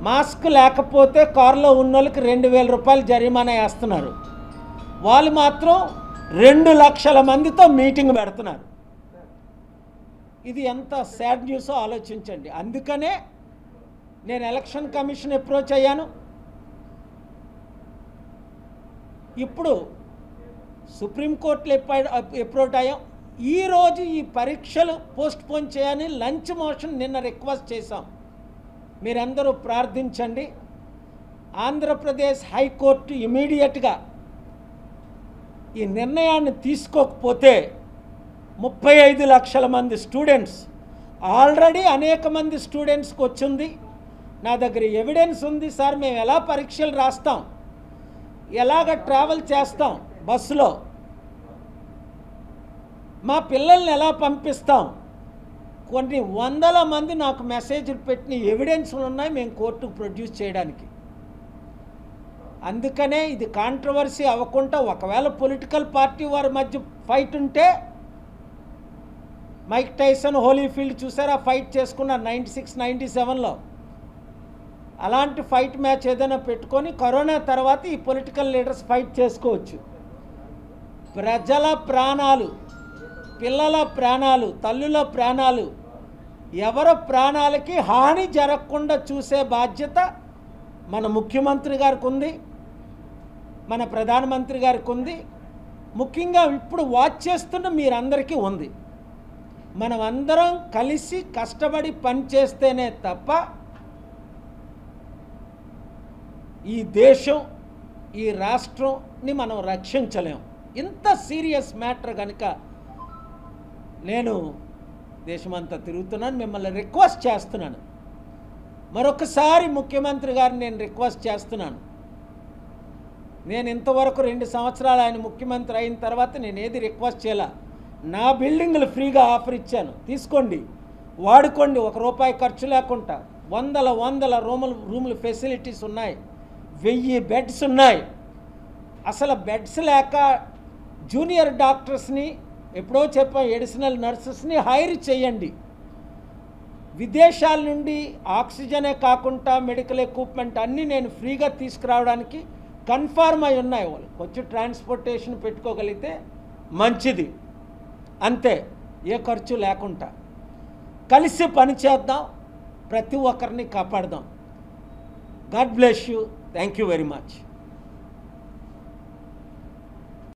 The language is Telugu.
మాస్క్ లేకపోతే కారులో ఉన్న వాళ్ళకి రెండు వేల రూపాయలు జరిమానా వేస్తున్నారు వాళ్ళు మాత్రం రెండు లక్షల మందితో మీటింగ్ పెడుతున్నారు ఇది ఎంత సాడ్ న్యూసో ఆలోచించండి అందుకనే నేను ఎలక్షన్ కమిషన్ అప్రోచ్ అయ్యాను ఇప్పుడు సుప్రీంకోర్టులో అప్రోచ్ అయ్యాం ఈరోజు ఈ పరీక్షలు పోస్ట్ పోన్ చేయని లంచ్ మోషన్ నిన్న రిక్వెస్ట్ చేశాం మీరందరూ ప్రార్థించండి ఆంధ్రప్రదేశ్ హైకోర్టు ఇమీడియట్గా ఈ నిర్ణయాన్ని తీసుకోకపోతే ముప్పై ఐదు లక్షల మంది స్టూడెంట్స్ ఆల్రెడీ అనేక మంది స్టూడెంట్స్కి వచ్చింది నా దగ్గర ఎవిడెన్స్ ఉంది సార్ మేము ఎలా పరీక్షలు రాస్తాం ఎలాగ ట్రావెల్ చేస్తాం బస్సులో మా పిల్లల్ని ఎలా పంపిస్తాం కొన్ని వందల మంది నాకు మెసేజ్లు పెట్టిన ఎవిడెన్స్లు ఉన్నాయి మేము కోర్టుకు ప్రొడ్యూస్ చేయడానికి అందుకనే ఇది కాంట్రవర్సీ అవ్వకుండా ఒకవేళ పొలిటికల్ పార్టీ వారి మధ్య ఫైట్ ఉంటే మైక్ టైసన్ హోలీఫీల్డ్ చూసారా ఫైట్ చేసుకున్న నైంటీ సిక్స్ నైంటీ సెవెన్లో అలాంటి ఫైట్ మ్యాచ్ ఏదైనా పెట్టుకొని కరోనా తర్వాత ఈ పొలిటికల్ లీడర్స్ ఫైట్ చేసుకోవచ్చు ప్రజల ప్రాణాలు పిల్లల ప్రాణాలు తల్లుల ప్రాణాలు ఎవరి ప్రాణాలకి హాని జరగకుండా చూసే బాధ్యత మన ముఖ్యమంత్రి గారికి ఉంది మన ప్రధానమంత్రి గారికి ఉంది ముఖ్యంగా ఇప్పుడు వాచ్ చేస్తున్న మీరందరికీ ఉంది మనం అందరం కలిసి కష్టపడి పని చేస్తేనే తప్ప ఈ దేశం ఈ రాష్ట్రంని మనం రక్షించలేం ఇంత సీరియస్ మ్యాటర్ కనుక నేను దేశమంతా తిరుగుతున్నాను మిమ్మల్ని రిక్వెస్ట్ చేస్తున్నాను మరొకసారి ముఖ్యమంత్రి గారిని నేను రిక్వెస్ట్ చేస్తున్నాను నేను ఇంతవరకు రెండు సంవత్సరాలు ఆయన ముఖ్యమంత్రి అయిన తర్వాత నేను ఏది రిక్వెస్ట్ చేయాల నా బిల్డింగ్లు ఫ్రీగా ఆఫర్ ఇచ్చాను తీసుకోండి వాడుకోండి ఒక రూపాయి ఖర్చు లేకుండా వందల వందల రూములు రూములు ఫెసిలిటీస్ ఉన్నాయి వెయ్యి బెడ్స్ ఉన్నాయి అసలు బెడ్స్ లేక జూనియర్ డాక్టర్స్ని ఎప్పుడో చెప్పాం ఎడిషనల్ నర్సెస్ని హైర్ చేయండి విదేశాల నుండి ఆక్సిజనే కాకుండా మెడికల్ ఎక్విప్మెంట్ అన్నీ నేను ఫ్రీగా తీసుకురావడానికి కన్ఫర్మ్ అయి ఉన్నాయి వాళ్ళు కొంచెం ట్రాన్స్పోర్టేషన్ పెట్టుకోగలిగితే మంచిది అంతే ఏ ఖర్చు లేకుండా కలిసి పని చేద్దాం ప్రతి ఒక్కరిని కాపాడదాం God bless you thank you very much